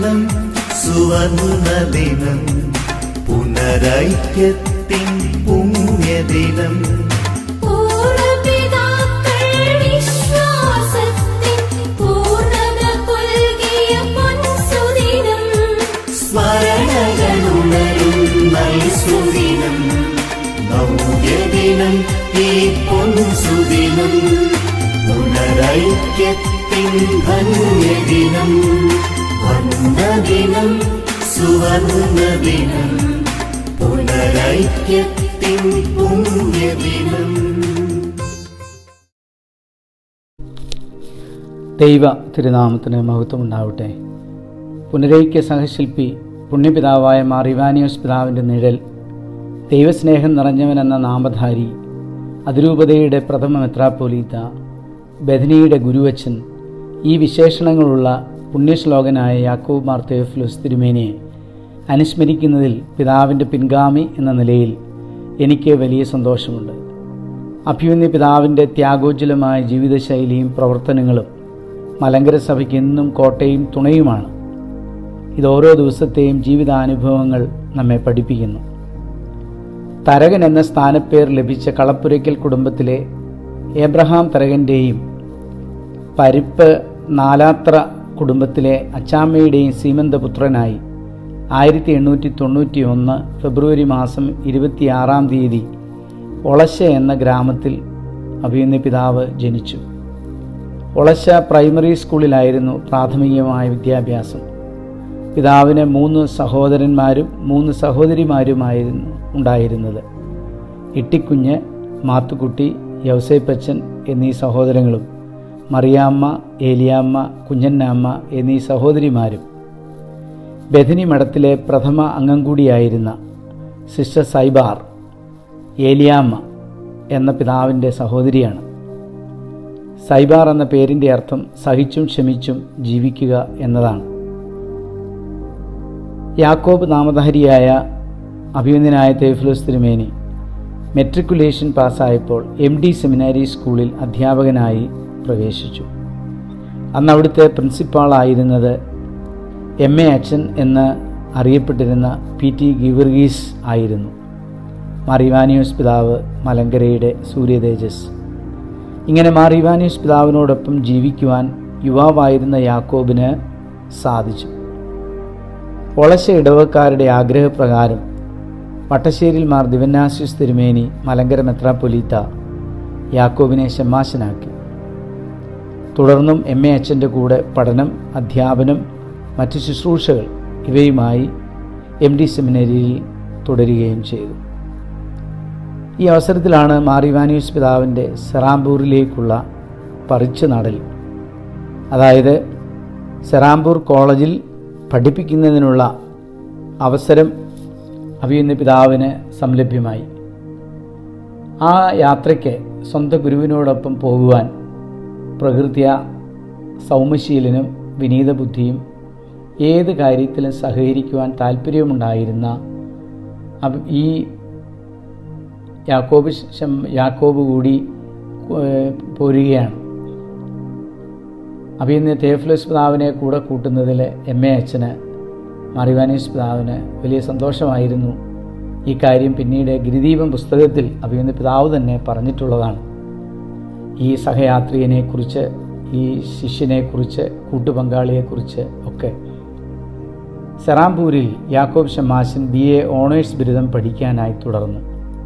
ദിനം സുവർണ ദിനം പുനരൈക്യത്തിൻ പുണ്യദിനം പൂർവപിതാക്കൾ വിശ്വാസത്തിൻ പൂർണ്ണത പുൽകിയ പൊൻസുദിനം സ്മരണകളുണരും നൽസുദിനം നവ്യദിനം ഈ പൊൻസുദിനം പുനരൈക്യത്തിൻ ധന്യദിനം വന്ദദിനം സുവർണ ദിനം പുനരൈക്യത്തിൻ പുണ്യദിനം ദൈവ തിരുനാമത്തിന് മഹത്വമുണ്ടാവട്ടെ പുനരൈക്യ സഹശില്പി പുണ്യപിതാവായ മാർ ഇവാനിയോസ് പിതാവിൻ്റെ നിഴൽ ദൈവസ്നേഹം നിറഞ്ഞവനെന്ന നാമധാരി അതിരൂപതയുടെ പ്രഥമ മെത്രാപ്പോലീത്ത ബഥനിയുടെ ഗുരുവച്ചൻ ഈ വിശേഷണങ്ങളുള്ള പുണ്യശ്ലോകനായ യാക്കോബ് മാർ തേഫ്ലുസ് തിരുമേനിയെ അനുസ്മരിക്കുന്നതിൽ പിതാവിൻ്റെ പിൻഗാമി എന്ന നിലയിൽ എനിക്ക് വലിയ സന്തോഷമുണ്ട് അഭ്യുന്യ പിതാവിൻ്റെ ത്യാഗോജ്വലമായ ജീവിതശൈലിയും പ്രവർത്തനങ്ങളും മലങ്കര സഭയ്ക്ക് എന്നും കോട്ടയും തുണയുമാണ് ഇത് ഓരോ ദിവസത്തെയും ജീവിതാനുഭവങ്ങൾ നമ്മെ പഠിപ്പിക്കുന്നു തരകൻ എന്ന സ്ഥാനപ്പേർ ലഭിച്ച കളപ്പുരയ്ക്കൽ കുടുംബത്തിലെ ഏബ്രഹാം തരകൻ്റെയും പരിപ്പ് നാലാത്ര കുടുംബത്തിലെ അച്ചാമ്മയുടെയും സീമന്തപുത്രനായി ആയിരത്തി എണ്ണൂറ്റി തൊണ്ണൂറ്റി ഒന്ന് ഫെബ്രുവരി മാസം ഇരുപത്തിയാറാം തീയതി ഒളശ എന്ന ഗ്രാമത്തിൽ അഭിയുന്ന പിതാവ് ജനിച്ചു ഒളശ പ്രൈമറി സ്കൂളിലായിരുന്നു പ്രാഥമികമായ വിദ്യാഭ്യാസം പിതാവിന് മൂന്ന് സഹോദരന്മാരും മൂന്ന് സഹോദരിമാരുമായിരുന്നു ഉണ്ടായിരുന്നത് ഇട്ടിക്കുഞ്ഞ് മാത്തുക്കുട്ടി യൗസേപ്പച്ചൻ എന്നീ സഹോദരങ്ങളും മറിയാമ്മ ഏലിയാമ്മ കുഞ്ഞന്നാമ്മ എന്നീ സഹോദരിമാരും ബഥനി മഠത്തിലെ പ്രഥമ അംഗം കൂടിയായിരുന്ന സിസ്റ്റർ സൈബാർ ഏലിയാമ്മ എന്ന പിതാവിൻ്റെ സഹോദരിയാണ് സൈബാർ എന്ന പേരിൻ്റെ അർത്ഥം സഹിച്ചും ക്ഷമിച്ചും ജീവിക്കുക എന്നതാണ് യാക്കോബ് നാമധാരിയായ അഭിനന്ദനായ തേഫിലോസ് തിരുമേനി മെട്രിക്കുലേഷൻ പാസ്സായപ്പോൾ എം ഡി സെമിനാരി സ്കൂളിൽ അധ്യാപകനായി പ്രവേശിച്ചു അന്ന് അവിടുത്തെ പ്രിൻസിപ്പാളായിരുന്നത് എം എ അച്ഛൻ എന്ന് അറിയപ്പെട്ടിരുന്ന പി ടി ഗിവർഗീസ് ആയിരുന്നു മാറിവാനിയോസ് പിതാവ് മലങ്കരയുടെ സൂര്യതേജസ് ഇങ്ങനെ മാറിവാനിയോസ് പിതാവിനോടൊപ്പം ജീവിക്കുവാൻ യുവാവായിരുന്ന യാക്കോബിന് സാധിച്ചു ഒളശ ഇടവക്കാരുടെ ആഗ്രഹപ്രകാരം വട്ടശ്ശേരിൽ മാർ ദിവന്നാസ്യൂസ് തിരുമേനി മലങ്കര മെത്രാപ്പൊലീത്ത യാക്കോബിനെ ഷമ്മാശനാക്കി തുടർന്നും എം എ അച്ഛൻ്റെ കൂടെ പഠനം അധ്യാപനം മറ്റ് ശുശ്രൂഷകൾ ഇവയുമായി എം ഡി സെമിനറിയിൽ തുടരുകയും ചെയ്തു ഈ അവസരത്തിലാണ് മാറിവാനിയൂസ് പിതാവിൻ്റെ സെറാംപൂരിലേക്കുള്ള പറിച്ചു നടൽ അതായത് സെറാംപൂർ കോളേജിൽ പഠിപ്പിക്കുന്നതിനുള്ള അവസരം അഭിയുന്ന പിതാവിന് സംലഭ്യമായി ആ യാത്രയ്ക്ക് സ്വന്തം ഗുരുവിനോടൊപ്പം പോകുവാൻ പ്രകൃത്യ സൗമ്യശീലനും വിനീതബുദ്ധിയും ഏത് കാര്യത്തിലും സഹകരിക്കുവാൻ താല്പര്യമുണ്ടായിരുന്ന അബ് ഈ യാക്കോബ് ശം- യാക്കോബ് കൂടി ഏഹ്, പോരുകയാണ് അപ്പോൾ ഇന്ന് തേഫ്ലോസ് പിതാവിനെ കൂടെ കൂട്ടുന്നതിൽ എം എ അച്ഛന് മറിവാനീസ് പിതാവിന് വലിയ സന്തോഷമായിരുന്നു ഈ കാര്യം പിന്നീട് ഗിരിദീപം പുസ്തകത്തിൽ അഭിയുന്ന പിതാവ് തന്നെ പറഞ്ഞിട്ടുള്ളതാണ് ഈ സഹയാത്രികനെക്കുറിച്ച് ഈ ശിഷ്യനെക്കുറിച്ച് കൂട്ടുപങ്കാളിയെക്കുറിച്ച് ഒക്കെ സെറാംപൂരിൽ യാക്കോബ് ഷമാശൻ ബി എ ഓണേഴ്സ് ബിരുദം പഠിക്കാനായി തുടർന്നു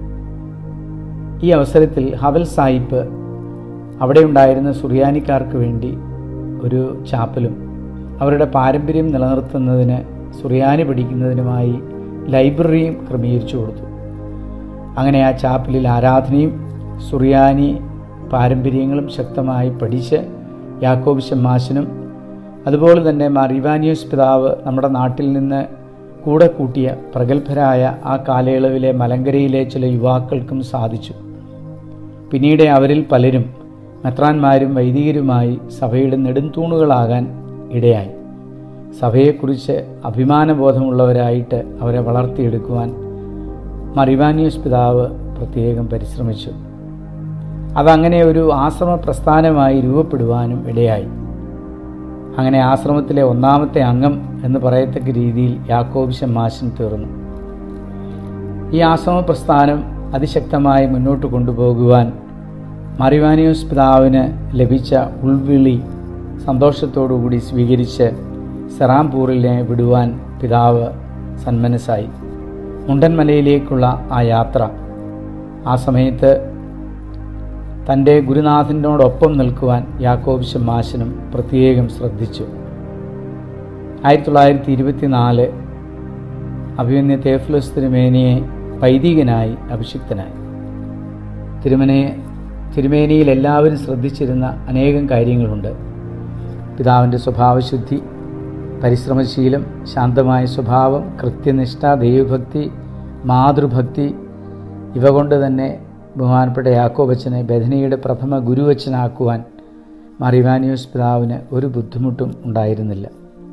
ഈ അവസരത്തിൽ ഹവൽ സാഹിബ് അവിടെ ഉണ്ടായിരുന്ന സുറിയാനിക്കാർക്ക് വേണ്ടി ഒരു ചാപ്പലും അവരുടെ പാരമ്പര്യം നിലനിർത്തുന്നതിന് സുറിയാനി പഠിക്കുന്നതിനുമായി ലൈബ്രറിയും ക്രമീകരിച്ചു കൊടുത്തു അങ്ങനെ ആ ചാപ്പലിൽ ആരാധനയും സുറിയാനി പാരമ്പര്യങ്ങളും ശക്തമായി പഠിച്ച് യാക്കോബ് ഷമ്മാശനും അതുപോലെ തന്നെ മാർ ഇവാനിയോസ് പിതാവ് നമ്മുടെ നാട്ടിൽ നിന്ന് കൂടെ കൂട്ടിയ പ്രഗത്ഭരായ ആ കാലയളവിലെ മലങ്കരയിലെ ചില യുവാക്കൾക്കും സാധിച്ചു പിന്നീട് അവരിൽ പലരും മെത്രാന്മാരും വൈദികരുമായി സഭയുടെ നെടുംതൂണുകളാകാൻ ഇടയായി സഭയെക്കുറിച്ച് അഭിമാനബോധമുള്ളവരായിട്ട് അവരെ വളർത്തിയെടുക്കുവാൻ മറിവാനിയോസ് പിതാവ് പ്രത്യേകം പരിശ്രമിച്ചു അതങ്ങനെ ഒരു ആശ്രമ പ്രസ്ഥാനമായി രൂപപ്പെടുവാനും ഇടയായി അങ്ങനെ ആശ്രമത്തിലെ ഒന്നാമത്തെ അംഗം എന്ന് പറയത്തക്ക രീതിയിൽ യാക്കോബ് ഷമാശൻ തീർന്നു ഈ ആശ്രമ പ്രസ്ഥാനം അതിശക്തമായി മുന്നോട്ട് കൊണ്ടുപോകുവാൻ മറിവാനിയോസ് പിതാവിന് ലഭിച്ച ഉൾവിളി സന്തോഷത്തോടുകൂടി സ്വീകരിച്ച് സെറാംപൂറിനെ വിടുവാൻ പിതാവ് സന്മനസ്സായി മുണ്ടൻമലയിലേക്കുള്ള ആ യാത്ര ആ സമയത്ത് തൻ്റെ ഗുരുനാഥനോടൊപ്പം നിൽക്കുവാൻ യാക്കോബ് ഷമാശനും പ്രത്യേകം ശ്രദ്ധിച്ചു ആയിരത്തി തൊള്ളായിരത്തി ഇരുപത്തിനാല് അഭിമന്യ തേഫ്ലോസ് തിരുമേനിയെ വൈദികനായി അഭിഷിക്തനായി തിരുമനയെ തിരുമേനിയിൽ എല്ലാവരും ശ്രദ്ധിച്ചിരുന്ന അനേകം കാര്യങ്ങളുണ്ട് പിതാവിൻ്റെ സ്വഭാവശുദ്ധി പരിശ്രമശീലം ശാന്തമായ സ്വഭാവം കൃത്യനിഷ്ഠ ദൈവഭക്തി മാതൃഭക്തി ഇവ കൊണ്ട് തന്നെ ബഹുമാനപ്പെട്ട യാക്കോബച്ചനെ ബഥനിയുടെ പ്രഥമ ഗുരുവച്ചനാക്കുവാൻ മറിവാനിയോസ് പിതാവിന് ഒരു ബുദ്ധിമുട്ടും ഉണ്ടായിരുന്നില്ല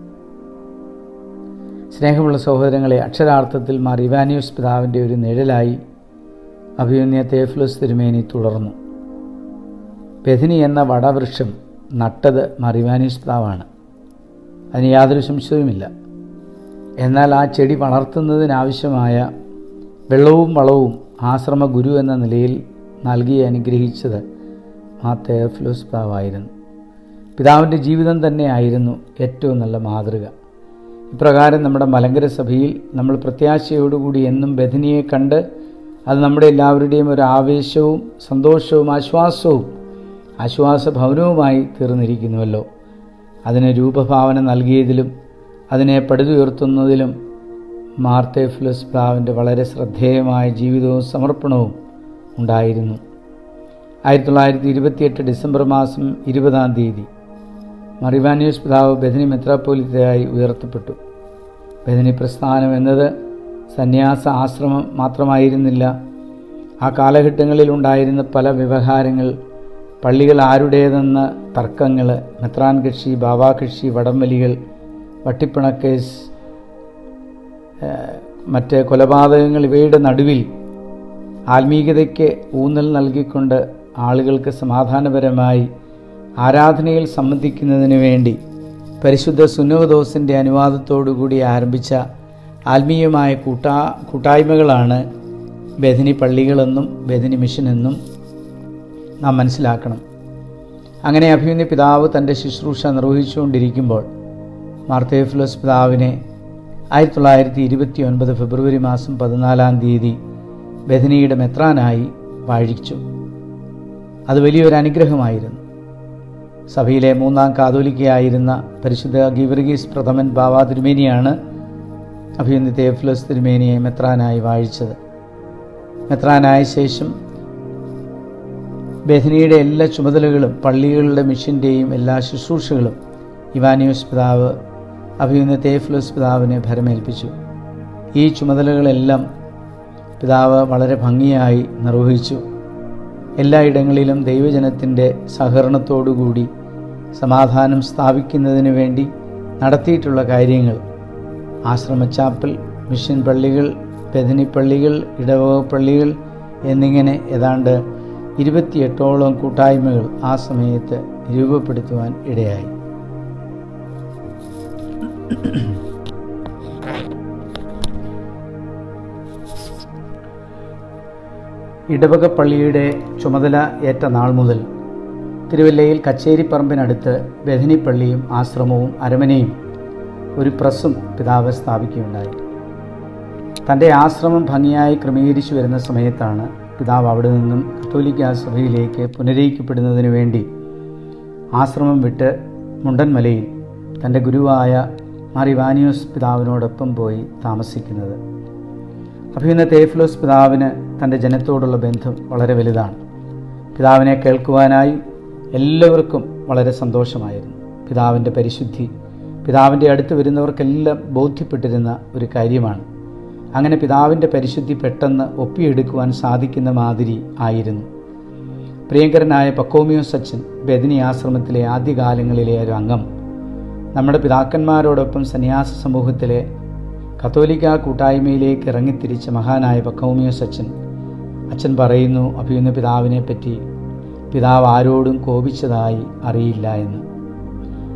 സ്നേഹമുള്ള സഹോദരങ്ങളെ അക്ഷരാർത്ഥത്തിൽ മറിവാനിയോസ് പിതാവിൻ്റെ ഒരു നിഴലായി അഭിമന്യ തേഫ്ലോസ് തിരുമേനി തുടർന്നു ബഥനി എന്ന വടവൃക്ഷം നട്ടത് മറിവാനിയോസ് പിതാവാണ് അതിന് യാതൊരു സംശയവുമില്ല എന്നാൽ ആ ചെടി വളർത്തുന്നതിനാവശ്യമായ വെള്ളവും വളവും ആശ്രമ ഗുരു എന്ന നിലയിൽ നൽകി അനുഗ്രഹിച്ചത് ആ തേഫ്ലോസ് പിതാവായിരുന്നു പിതാവിൻ്റെ ജീവിതം തന്നെയായിരുന്നു ഏറ്റവും നല്ല മാതൃക ഇപ്രകാരം നമ്മുടെ മലങ്കര സഭയിൽ നമ്മൾ പ്രത്യാശയോടുകൂടി എന്നും ബഥനിയെ കണ്ട് അത് നമ്മുടെ എല്ലാവരുടെയും ഒരു ആവേശവും സന്തോഷവും ആശ്വാസവും ആശ്വാസഭവനവുമായി തീർന്നിരിക്കുന്നുവല്ലോ അതിന് രൂപഭാവന നൽകിയതിലും അതിനെ പടുതുയർത്തുന്നതിലും മാർത്തേഫ്ലസ് പ്രാവിൻ്റെ വളരെ ശ്രദ്ധേയമായ ജീവിതവും സമർപ്പണവും ഉണ്ടായിരുന്നു ആയിരത്തി തൊള്ളായിരത്തി ഇരുപത്തിയെട്ട് ഡിസംബർ മാസം ഇരുപതാം തീയതി മറിവാനിയോസ് പിതാവ് ബഥനി മെത്രാപ്പോലിത്തയായി ഉയർത്തപ്പെട്ടു ബഥനി പ്രസ്ഥാനം എന്നത് സന്യാസ ആശ്രമം മാത്രമായിരുന്നില്ല ആ കാലഘട്ടങ്ങളിൽ ഉണ്ടായിരുന്ന പല വ്യവഹാരങ്ങൾ പള്ളികൾ ആരുടേതെന്ന തർക്കങ്ങൾ മെത്രാൻ കക്ഷി ബാബാ കക്ഷി വടംവലികൾ വട്ടിപ്പിണക്കേസ് മറ്റ് കൊലപാതകങ്ങൾ ഇവയുടെ നടുവിൽ ആത്മീയതയ്ക്ക് ഊന്നൽ നൽകിക്കൊണ്ട് ആളുകൾക്ക് സമാധാനപരമായി ആരാധനയിൽ സംബന്ധിക്കുന്നതിന് വേണ്ടി പരിശുദ്ധ സുന്നവദോസിൻ്റെ അനുവാദത്തോടുകൂടി ആരംഭിച്ച ആത്മീയമായ കൂട്ടാ കൂട്ടായ്മകളാണ് ബഥനി പള്ളികളെന്നും ബഥനി മിഷൻ എന്നും നാം മനസ്സിലാക്കണം അങ്ങനെ അഭിമന്യ പിതാവ് തൻ്റെ ശുശ്രൂഷ നിർവഹിച്ചുകൊണ്ടിരിക്കുമ്പോൾ മാർത്തേഫിലോസ് പിതാവിനെ ആയിരത്തി തൊള്ളായിരത്തി ഇരുപത്തി ഒൻപത് ഫെബ്രുവരി മാസം പതിനാലാം തീയതി ബഥനിയുടെ മെത്രാനായി വാഴിച്ചു അത് വലിയൊരു അനുഗ്രഹമായിരുന്നു സഭയിലെ മൂന്നാം കാതോലിക്കയായിരുന്ന പരിശുദ്ധ ഗിവർഗീസ് പ്രഥമൻ ബാബ തിരുമേനിയാണ് അഭിനന്ദ തേഫ്ലോസ് തിരുമേനിയെ മെത്രാനായി വാഴിച്ചത് മെത്രാനായ ശേഷം ബഥനിയുടെ എല്ലാ ചുമതലകളും പള്ളികളുടെ മിഷൻ്റെയും എല്ലാ ശുശ്രൂഷകളും ഇവാനിയോസ് പിതാവ് അഭിനന്ദ തേഫ്ലോസ് പിതാവിനെ ഭരമേൽപ്പിച്ചു ഈ ചുമതലകളെല്ലാം പിതാവ് വളരെ ഭംഗിയായി നിർവഹിച്ചു എല്ലായിടങ്ങളിലും ദൈവജനത്തിൻ്റെ സഹകരണത്തോടുകൂടി സമാധാനം സ്ഥാപിക്കുന്നതിന് വേണ്ടി നടത്തിയിട്ടുള്ള കാര്യങ്ങൾ ആശ്രമച്ചാപ്പൽ മിഷൻ പള്ളികൾ ബഥനി പള്ളികൾ ഇടവക പള്ളികൾ എന്നിങ്ങനെ ഏതാണ്ട് ഇരുപത്തിയെട്ടോളം കൂട്ടായ്മകൾ ആ സമയത്ത് രൂപപ്പെടുത്തുവാൻ ഇടയായി ഇടവക പള്ളിയുടെ ചുമതല ഏറ്റ നാൾ മുതൽ തിരുവല്ലയിൽ കച്ചേരിപ്പറമ്പിനടുത്ത് ബഥനിപ്പള്ളിയും ആശ്രമവും അരമനയും ഒരു പ്രസ്സും പിതാവ് സ്ഥാപിക്കുകയുണ്ടായി തൻ്റെ ആശ്രമം ഭംഗിയായി ക്രമീകരിച്ചു വരുന്ന സമയത്താണ് പിതാവ് അവിടെ നിന്നും കത്തോലിക്ക സഭയിലേക്ക് പുനരയിക്കപ്പെടുന്നതിന് വേണ്ടി ആശ്രമം വിട്ട് മുണ്ടൻമലയിൽ തൻ്റെ ഗുരുവായ മാറിവാനിയോസ് പിതാവിനോടൊപ്പം പോയി താമസിക്കുന്നത് അഭിനന്ദ തേഫ്ലോസ് പിതാവിന് തൻ്റെ ജനത്തോടുള്ള ബന്ധം വളരെ വലുതാണ് പിതാവിനെ കേൾക്കുവാനായി എല്ലാവർക്കും വളരെ സന്തോഷമായിരുന്നു പിതാവിൻ്റെ പരിശുദ്ധി പിതാവിൻ്റെ അടുത്ത് വരുന്നവർക്കെല്ലാം ബോധ്യപ്പെട്ടിരുന്ന ഒരു കാര്യമാണ് അങ്ങനെ പിതാവിൻ്റെ പരിശുദ്ധി പെട്ടെന്ന് ഒപ്പിയെടുക്കുവാൻ സാധിക്കുന്ന മാതിരി ആയിരുന്നു പ്രിയങ്കരനായ പക്കോമിയോ സച്ചൻ ബദനി ആശ്രമത്തിലെ ആദ്യകാലങ്ങളിലെ ഒരു അംഗം നമ്മുടെ പിതാക്കന്മാരോടൊപ്പം സന്യാസ സമൂഹത്തിലെ കത്തോലിക്ക കൂട്ടായ്മയിലേക്ക് ഇറങ്ങിത്തിരിച്ച മഹാനായ പക്കോമിയോ സച്ചൻ അച്ഛൻ പറയുന്നു അഭിയുന്ന പിതാവിനെ പറ്റി പിതാവ് ആരോടും കോപിച്ചതായി അറിയില്ല എന്ന്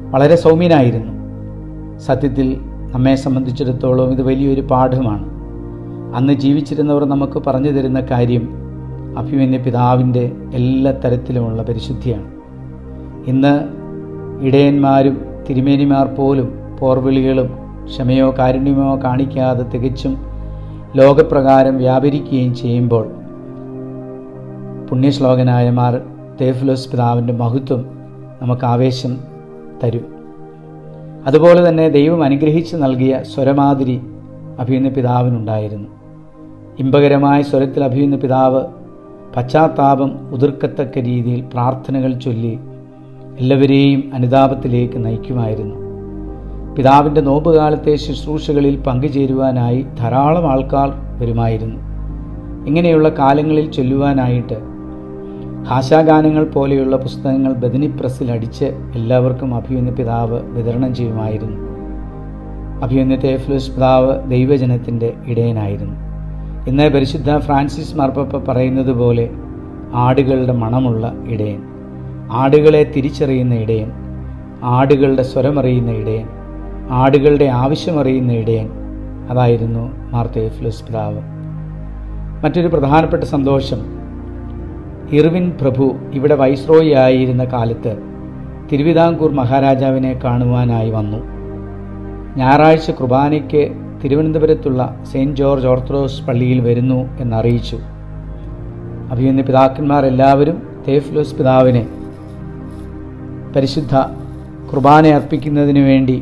വളരെ സൗമ്യനായിരുന്നു സത്യത്തിൽ നമ്മെ സംബന്ധിച്ചിടത്തോളം ഇത് വലിയൊരു പാഠമാണ് അന്ന് ജീവിച്ചിരുന്നവർ നമുക്ക് പറഞ്ഞു തരുന്ന കാര്യം അഭിമന്യ പിതാവിൻ്റെ എല്ലാ തരത്തിലുമുള്ള പരിശുദ്ധിയാണ് ഇന്ന് ഇടയന്മാരും തിരുമേനിമാർ പോലും പോർവിളികളും ക്ഷമയോ കാരുണ്യമോ കാണിക്കാതെ തികച്ചും ലോകപ്രകാരം വ്യാപരിക്കുകയും ചെയ്യുമ്പോൾ പുണ്യശ്ലോകനായ മാർ തേഫ്ലോസ് പിതാവിൻ്റെ മഹത്വം നമുക്ക് ആവേശം തരും അതുപോലെ തന്നെ ദൈവം അനുഗ്രഹിച്ച് നൽകിയ സ്വരമാതിരി അഭിയുന്ന പിതാവിനുണ്ടായിരുന്നു ഇമ്പകരമായ സ്വരത്തിൽ അഭിയുന്ന പിതാവ് പശ്ചാത്താപം ഉതിർക്കത്തക്ക രീതിയിൽ പ്രാർത്ഥനകൾ ചൊല്ലി എല്ലാവരെയും അനുതാപത്തിലേക്ക് നയിക്കുമായിരുന്നു പിതാവിൻ്റെ നോമ്പുകാലത്തെ ശുശ്രൂഷകളിൽ പങ്കുചേരുവാനായി ധാരാളം ആൾക്കാർ വരുമായിരുന്നു ഇങ്ങനെയുള്ള കാലങ്ങളിൽ ചൊല്ലുവാനായിട്ട് ഭാഷാഗാനങ്ങൾ പോലെയുള്ള പുസ്തകങ്ങൾ ബദനി പ്രസ്സിൽ അടിച്ച് എല്ലാവർക്കും അഭിയുന്ന പിതാവ് വിതരണം ചെയ്യുമായിരുന്നു അഭിയുന്ന തേഫ്ലോസ് പിതാവ് ദൈവജനത്തിൻ്റെ ഇടയനായിരുന്നു ഇന്ന് പരിശുദ്ധ ഫ്രാൻസിസ് മാർപ്പപ്പ പറയുന്നത് പോലെ ആടുകളുടെ മണമുള്ള ഇടയൻ ആടുകളെ തിരിച്ചറിയുന്ന ഇടയൻ ആടുകളുടെ സ്വരമറിയുന്ന ഇടയൻ ആടുകളുടെ ആവശ്യമറിയുന്ന ഇടയൻ അതായിരുന്നു മാർ തേഫ്ലോസ് പിതാവ് മറ്റൊരു പ്രധാനപ്പെട്ട സന്തോഷം ഇർവിൻ പ്രഭു ഇവിടെ വൈസ്രോയി ആയിരുന്ന കാലത്ത് തിരുവിതാംകൂർ മഹാരാജാവിനെ കാണുവാനായി വന്നു ഞായറാഴ്ച കുർബാനയ്ക്ക് തിരുവനന്തപുരത്തുള്ള സെയിൻറ്റ് ജോർജ് ഓർത്തഡോക്സ് പള്ളിയിൽ വരുന്നു എന്നറിയിച്ചു അഭിയന്യ പിതാക്കന്മാർ എല്ലാവരും തേഫ്ലോസ് പിതാവിനെ പരിശുദ്ധ കുർബാന അർപ്പിക്കുന്നതിന് വേണ്ടി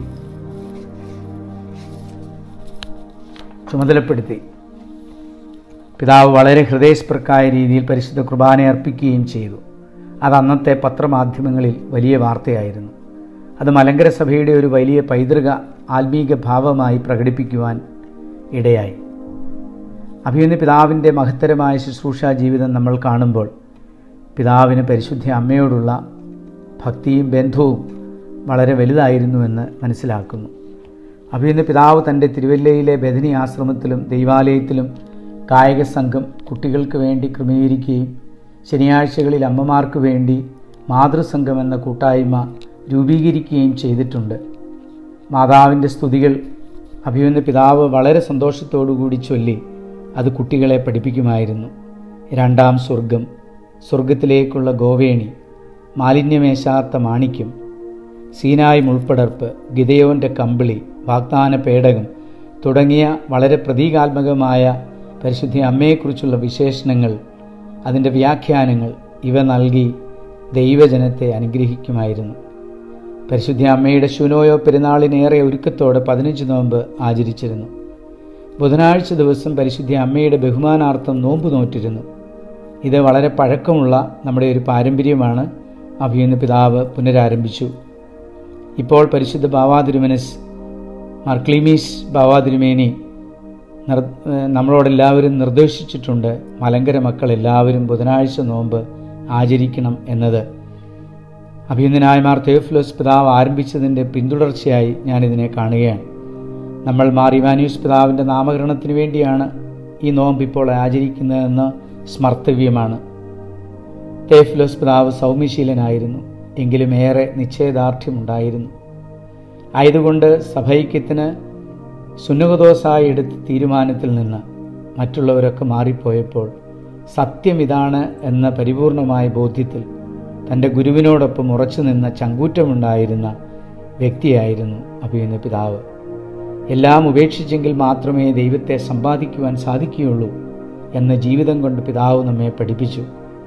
ചുമതലപ്പെടുത്തി പിതാവ് വളരെ ഹൃദയസ്പൃക്കായ രീതിയിൽ പരിശുദ്ധ കുർബാന അർപ്പിക്കുകയും ചെയ്തു അത് അന്നത്തെ പത്രമാധ്യമങ്ങളിൽ വലിയ വാർത്തയായിരുന്നു അത് മലങ്കര സഭയുടെ ഒരു വലിയ പൈതൃക ആത്മീക ഭാവമായി പ്രകടിപ്പിക്കുവാൻ ഇടയായി അഭിയുന്ന പിതാവിൻ്റെ മഹത്തരമായ ശുശ്രൂഷാ ജീവിതം നമ്മൾ കാണുമ്പോൾ പിതാവിന് പരിശുദ്ധ അമ്മയോടുള്ള ഭക്തിയും ബന്ധവും വളരെ വലുതായിരുന്നുവെന്ന് മനസ്സിലാക്കുന്നു അഭിയുന്ന പിതാവ് തൻ്റെ തിരുവല്ലയിലെ ബദനി ആശ്രമത്തിലും ദൈവാലയത്തിലും കായിക സംഘം കുട്ടികൾക്ക് വേണ്ടി ക്രമീകരിക്കുകയും ശനിയാഴ്ചകളിൽ അമ്മമാർക്ക് വേണ്ടി മാതൃസംഘം എന്ന കൂട്ടായ്മ രൂപീകരിക്കുകയും ചെയ്തിട്ടുണ്ട് മാതാവിൻ്റെ സ്തുതികൾ അഭിമന്യ പിതാവ് വളരെ സന്തോഷത്തോടുകൂടി ചൊല്ലി അത് കുട്ടികളെ പഠിപ്പിക്കുമായിരുന്നു രണ്ടാം സ്വർഗം സ്വർഗത്തിലേക്കുള്ള ഗോവേണി മാലിന്യമേശാത്ത മാണിക്യം സീനായ് മുൾപ്പടർപ്പ് ഗിതയോൻ്റെ കമ്പിളി വാഗ്ദാന പേടകം തുടങ്ങിയ വളരെ പ്രതീകാത്മകമായ പരിശുദ്ധ അമ്മയെക്കുറിച്ചുള്ള വിശേഷണങ്ങൾ അതിൻ്റെ വ്യാഖ്യാനങ്ങൾ ഇവ നൽകി ദൈവജനത്തെ അനുഗ്രഹിക്കുമായിരുന്നു പരിശുദ്ധ അമ്മയുടെ ശുനോയോ പെരുന്നാളിനേറെ ഒരുക്കത്തോടെ പതിനഞ്ച് നോമ്പ് ആചരിച്ചിരുന്നു ബുധനാഴ്ച ദിവസം പരിശുദ്ധ അമ്മയുടെ ബഹുമാനാർത്ഥം നോമ്പ് നോറ്റിരുന്നു ഇത് വളരെ പഴക്കമുള്ള നമ്മുടെ ഒരു പാരമ്പര്യമാണ് അഭിയുന്ന പിതാവ് പുനരാരംഭിച്ചു ഇപ്പോൾ പരിശുദ്ധ ബാവാതിരുമനസ് മർക്ലീമീസ് ബാവാതിരുമേനി നിർ നമ്മളോടെല്ലാവരും നിർദ്ദേശിച്ചിട്ടുണ്ട് മലങ്കര മക്കൾ എല്ലാവരും ബുധനാഴ്ച നോമ്പ് ആചരിക്കണം എന്നത് അഭിനന്ദനായ മാർ തേഫ്ലോസ് പിതാവ് ആരംഭിച്ചതിൻ്റെ പിന്തുടർച്ചയായി ഞാനിതിനെ കാണുകയാണ് നമ്മൾ മാർ ഇവാനിയൂസ് പിതാവിൻ്റെ നാമകരണത്തിന് വേണ്ടിയാണ് ഈ നോമ്പ് ഇപ്പോൾ ആചരിക്കുന്നതെന്ന് സ്മർത്തവ്യമാണ് തേഫ്ലോസ് പിതാവ് സൗമ്യശീലനായിരുന്നു എങ്കിലും ഏറെ നിശ്ചയദാർഢ്യമുണ്ടായിരുന്നു ആയതുകൊണ്ട് സഭൈക്യത്തിന് സുന്നകദോസായി എടുത്ത തീരുമാനത്തിൽ നിന്ന് മറ്റുള്ളവരൊക്കെ മാറിപ്പോയപ്പോൾ സത്യം ഇതാണ് എന്ന പരിപൂർണമായ ബോധ്യത്തിൽ തൻ്റെ ഗുരുവിനോടൊപ്പം ഉറച്ചു നിന്ന ചങ്കൂറ്റമുണ്ടായിരുന്ന വ്യക്തിയായിരുന്നു അഭിയുന്ന പിതാവ് എല്ലാം ഉപേക്ഷിച്ചെങ്കിൽ മാത്രമേ ദൈവത്തെ സമ്പാദിക്കുവാൻ സാധിക്കുകയുള്ളൂ എന്ന് ജീവിതം കൊണ്ട് പിതാവ് നമ്മെ പഠിപ്പിച്ചു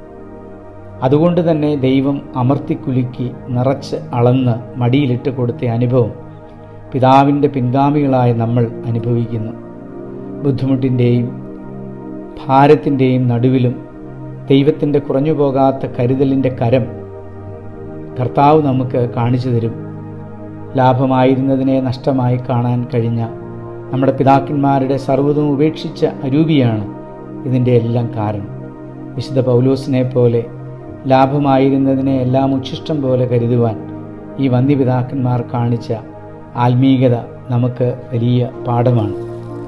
അതുകൊണ്ട് തന്നെ ദൈവം അമർത്തിക്കുലുക്കി നിറച്ച് അളന്ന് മടിയിലിട്ട് കൊടുത്ത അനുഭവം പിതാവിൻ്റെ പിൻഗാമികളായ നമ്മൾ അനുഭവിക്കുന്നു ബുദ്ധിമുട്ടിൻ്റെയും ഭാരത്തിൻ്റെയും നടുവിലും ദൈവത്തിൻ്റെ കുറഞ്ഞു പോകാത്ത കരുതലിൻ്റെ കരം കർത്താവ് നമുക്ക് കാണിച്ചു തരും ലാഭമായിരുന്നതിനെ നഷ്ടമായി കാണാൻ കഴിഞ്ഞ നമ്മുടെ പിതാക്കന്മാരുടെ സർവ്വതും ഉപേക്ഷിച്ച അരൂപിയാണ് ഇതിൻ്റെ എല്ലാം കാരണം വിശുദ്ധ പൗലോസിനെ പോലെ ലാഭമായിരുന്നതിനെ എല്ലാം ഉച്ഛിഷ്ടം പോലെ കരുതുവാൻ ഈ വന്യപിതാക്കന്മാർ കാണിച്ച ആത്മീയത നമുക്ക് വലിയ പാഠമാണ്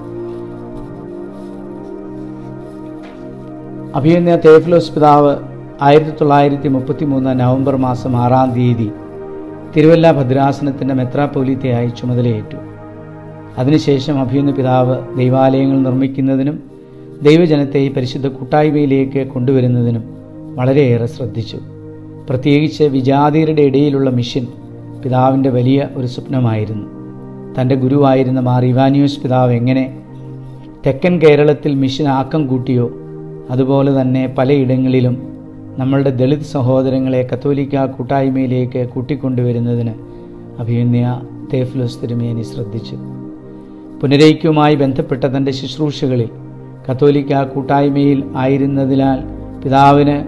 അഭിയന്യ തേഫ്ലോസ് പിതാവ് ആയിരത്തി തൊള്ളായിരത്തി മുപ്പത്തി മൂന്ന് നവംബർ മാസം ആറാം തീയതി തിരുവല്ല ഭദ്രാസനത്തിൻ്റെ മെത്രാപ്പൊലീത്തയായി ചുമതലയേറ്റു അതിനുശേഷം അഭിയുന്ന പിതാവ് ദൈവാലയങ്ങൾ നിർമ്മിക്കുന്നതിനും ദൈവജനത്തെ ഈ പരിശുദ്ധ കൂട്ടായ്മയിലേക്ക് കൊണ്ടുവരുന്നതിനും വളരെയേറെ ശ്രദ്ധിച്ചു പ്രത്യേകിച്ച് വിജാതിയരുടെ ഇടയിലുള്ള മിഷൻ പിതാവിൻ്റെ വലിയ ഒരു സ്വപ്നമായിരുന്നു തൻ്റെ ഗുരുവായിരുന്ന മാർ ഇവാനിയോസ് പിതാവ് എങ്ങനെ തെക്കൻ കേരളത്തിൽ മിഷൻ ആക്കം കൂട്ടിയോ അതുപോലെ തന്നെ പലയിടങ്ങളിലും നമ്മളുടെ ദളിത് സഹോദരങ്ങളെ കത്തോലിക്ക കൂട്ടായ്മയിലേക്ക് കൂട്ടിക്കൊണ്ടുവരുന്നതിന് അഭിമന്യ തേഫ്ലോസ് തിരുമേനി ശ്രദ്ധിച്ചു പുനരൈക്യവുമായി ബന്ധപ്പെട്ട തൻ്റെ ശുശ്രൂഷകളിൽ കത്തോലിക്ക കൂട്ടായ്മയിൽ ആയിരുന്നതിനാൽ പിതാവിന്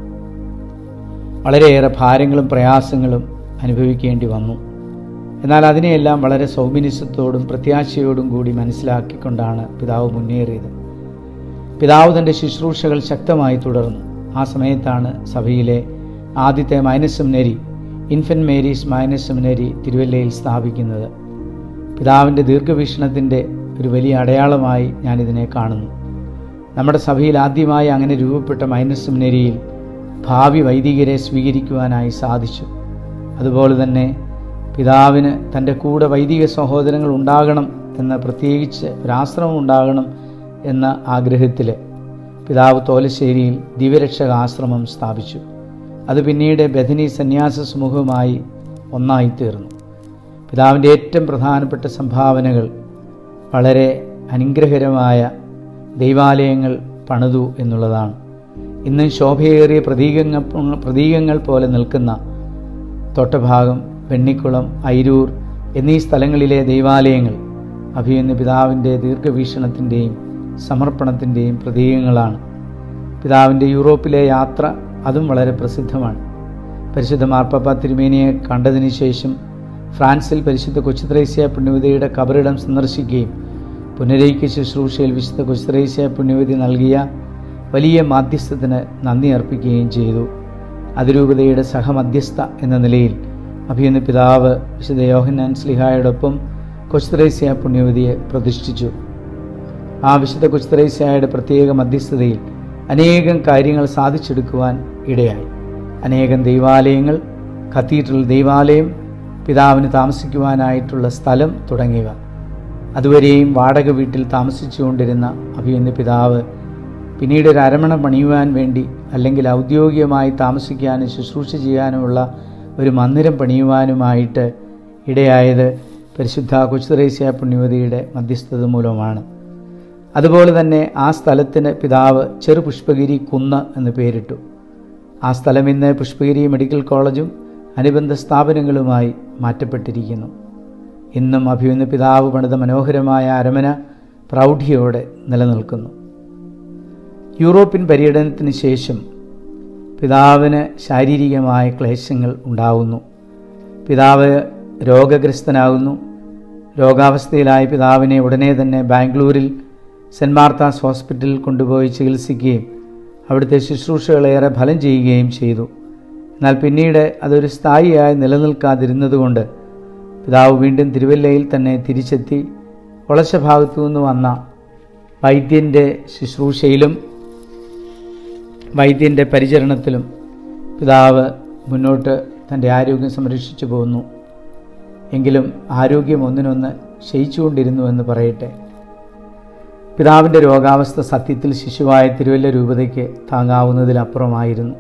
വളരെയേറെ ഭാരങ്ങളും പ്രയാസങ്ങളും അനുഭവിക്കേണ്ടി വന്നു എന്നാൽ അതിനെയെല്ലാം വളരെ സൗമിനിസത്തോടും പ്രത്യാശയോടും കൂടി മനസ്സിലാക്കിക്കൊണ്ടാണ് പിതാവ് മുന്നേറിയത് പിതാവ് തൻ്റെ ശുശ്രൂഷകൾ ശക്തമായി തുടർന്നു ആ സമയത്താണ് സഭയിലെ ആദ്യത്തെ minor seminary Infant Mary's minor seminary തിരുവല്ലയിൽ സ്ഥാപിക്കുന്നത് പിതാവിൻ്റെ ദീർഘവീക്ഷണത്തിൻ്റെ ഒരു വലിയ അടയാളമായി ഞാനിതിനെ കാണുന്നു നമ്മുടെ സഭയിൽ ആദ്യമായി അങ്ങനെ രൂപപ്പെട്ട മൈനസ് സെമിനരിയിൽ ഭാവി വൈദികരെ സ്വീകരിക്കുവാനായി സാധിച്ചു അതുപോലെ തന്നെ പിതാവിന് തൻ്റെ കൂടെ വൈദിക സഹോദരങ്ങൾ ഉണ്ടാകണം എന്ന പ്രത്യേകിച്ച് ഒരാശ്രമം ഉണ്ടാകണം എന്ന ആഗ്രഹത്തിൽ പിതാവ് തോലശ്ശേരിയിൽ ദിവ്യരക്ഷക ആശ്രമം സ്ഥാപിച്ചു അത് പിന്നീട് ബഥനി സന്യാസ സമൂഹവുമായി ഒന്നായിത്തീർന്നു പിതാവിൻ്റെ ഏറ്റവും പ്രധാനപ്പെട്ട സംഭാവനകൾ വളരെ അനുഗ്രഹകരമായ ദൈവാലയങ്ങൾ പണിതു എന്നുള്ളതാണ് ഇന്ന് ശോഭയേറിയ പ്രതീകങ്ങൾ പ്രതീകങ്ങൾ പോലെ നിൽക്കുന്ന തൊട്ടഭാഗം വെണ്ണിക്കുളം ഐരൂർ എന്നീ സ്ഥലങ്ങളിലെ ദൈവാലയങ്ങൾ അഭിയന്ന് പിതാവിൻ്റെ ദീർഘവീക്ഷണത്തിൻ്റെയും സമർപ്പണത്തിൻ്റെയും പ്രതീകങ്ങളാണ് പിതാവിൻ്റെ യൂറോപ്പിലെ യാത്ര അതും വളരെ പ്രസിദ്ധമാണ് പരിശുദ്ധ മാർപ്പാപ്പ തിരുമേനിയെ കണ്ടതിന് ശേഷം ഫ്രാൻസിൽ പരിശുദ്ധ കൊച്ചുത്രേസ്യ പുണ്യവതിയുടെ കബറിടം സന്ദർശിക്കുകയും പുനരൈക്യ ശുശ്രൂഷയിൽ വിശുദ്ധ കൊച്ചുത്രേസ്യ പുണ്യവതി നൽകിയ വലിയ മാധ്യസ്ഥത്തിന് നന്ദി അർപ്പിക്കുകയും ചെയ്തു അതിരൂപതയുടെ സഹമധ്യസ്ഥ എന്ന നിലയിൽ അഭിയന്ന പിതാവ് വിശുദ്ധ യോഹന്നാൻ സ്ലിഹായോടൊപ്പം കൊച്ചുത്രേസ്യ പുണ്യവതിയെ പ്രതിഷ്ഠിച്ചു ആ വിശുദ്ധ കൊച്ചുത്രേസ്യയുടെ പ്രത്യേക മധ്യസ്ഥതയിൽ അനേകം കാര്യങ്ങൾ സാധിച്ചെടുക്കുവാൻ ഇടയായി അനേകം ദൈവാലയങ്ങൾ കത്തീഡ്രൽ ദൈവാലയം പിതാവിന് താമസിക്കുവാനായിട്ടുള്ള സ്ഥലം തുടങ്ങിയവ അതുവരെയും വാടക വീട്ടിൽ താമസിച്ചുകൊണ്ടിരുന്ന അഭിയന്യ പിതാവ് പിന്നീട് ഒരു അരമണ പണിയുവാൻ വേണ്ടി അല്ലെങ്കിൽ ഔദ്യോഗികമായി താമസിക്കാനും ശുശ്രൂഷ ചെയ്യാനുമുള്ള ഒരു മന്ദിരം പണിയുവാനുമായിട്ട് ഇടയായത് പരിശുദ്ധ കൊച്ചുത്രേസ്യ പുണ്യവതിയുടെ മധ്യസ്ഥത മൂലമാണ് അതുപോലെ തന്നെ ആ സ്ഥലത്തിന് പിതാവ് ചെറുപുഷ്പഗിരി കുന്ന് എന്ന് പേരിട്ടു ആ സ്ഥലം ഇന്ന് പുഷ്പഗിരി മെഡിക്കൽ കോളേജും അനുബന്ധ സ്ഥാപനങ്ങളുമായി മാറ്റപ്പെട്ടിരിക്കുന്നു ഇന്നും അഭിമന്യ പിതാവ് പണിത മനോഹരമായ അരമന പ്രൗഢിയോടെ നിലനിൽക്കുന്നു യൂറോപ്യൻ പര്യടനത്തിന് ശേഷം പിതാവിന് ശാരീരികമായ ക്ലേശങ്ങൾ ഉണ്ടാകുന്നു പിതാവ് രോഗഗ്രസ്തനാകുന്നു രോഗാവസ്ഥയിലായ പിതാവിനെ ഉടനെ തന്നെ ബാംഗ്ലൂരിൽ സെൻറ് മാർത്താസ് ഹോസ്പിറ്റലിൽ കൊണ്ടുപോയി ചികിത്സിക്കുകയും അവിടുത്തെ ശുശ്രൂഷകളേറെ ഫലം ചെയ്യുകയും ചെയ്തു എന്നാൽ പിന്നീട് അതൊരു സ്ഥായിയായി നിലനിൽക്കാതിരുന്നതുകൊണ്ട് പിതാവ് വീണ്ടും തിരുവല്ലയിൽ തന്നെ തിരിച്ചെത്തി വളച്ച ഭാഗത്തു നിന്ന് വന്ന വൈദ്യൻ്റെ ശുശ്രൂഷയിലും വൈദ്യൻ്റെ പരിചരണത്തിലും പിതാവ് മുന്നോട്ട് തൻ്റെ ആരോഗ്യം സംരക്ഷിച്ചു പോകുന്നു എങ്കിലും ആരോഗ്യം ഒന്നിനൊന്ന് ക്ഷയിച്ചുകൊണ്ടിരുന്നു എന്ന് പറയട്ടെ പിതാവിൻ്റെ രോഗാവസ്ഥ സത്യത്തിൽ ശിശുവായ തിരുവല്ല രൂപതയ്ക്ക് താങ്ങാവുന്നതിലപ്പുറമായിരുന്നു